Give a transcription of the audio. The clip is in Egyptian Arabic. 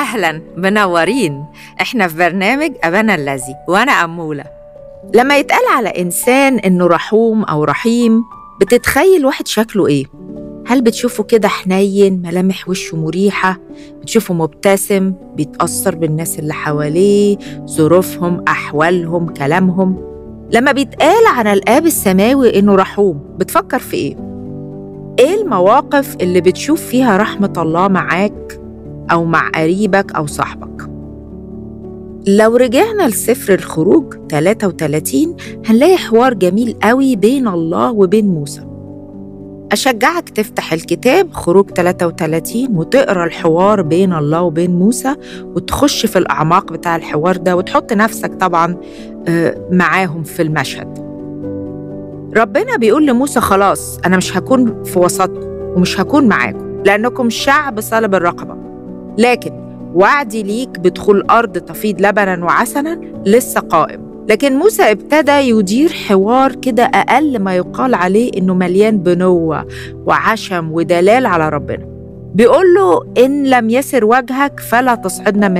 أهلا منورين إحنا في برنامج أبانا الذي وأنا أمولة لما يتقال على إنسان إنه رحوم أو رحيم بتتخيل واحد شكله إيه؟ هل بتشوفه كده حنين ملامح وشه مريحة بتشوفه مبتسم بيتأثر بالناس اللي حواليه ظروفهم أحوالهم كلامهم لما بيتقال عن الآب السماوي إنه رحوم بتفكر في إيه؟ إيه المواقف اللي بتشوف فيها رحمة الله معاك أو مع قريبك أو صاحبك؟ لو رجعنا لسفر الخروج 33 هنلاقي حوار جميل قوي بين الله وبين موسى أشجعك تفتح الكتاب خروج 33 وتقرا الحوار بين الله وبين موسى وتخش في الأعماق بتاع الحوار ده وتحط نفسك طبعا معاهم في المشهد ربنا بيقول لموسى خلاص أنا مش هكون في وسطكم ومش هكون معاكم لأنكم شعب صلب الرقبة لكن وعدي ليك بدخول أرض تفيض لبنا وعسلا لسه قائم لكن موسى ابتدى يدير حوار كده أقل ما يقال عليه إنه مليان بنوة وعشم ودلال على ربنا بيقول له إن لم يسر وجهك فلا تصعدنا من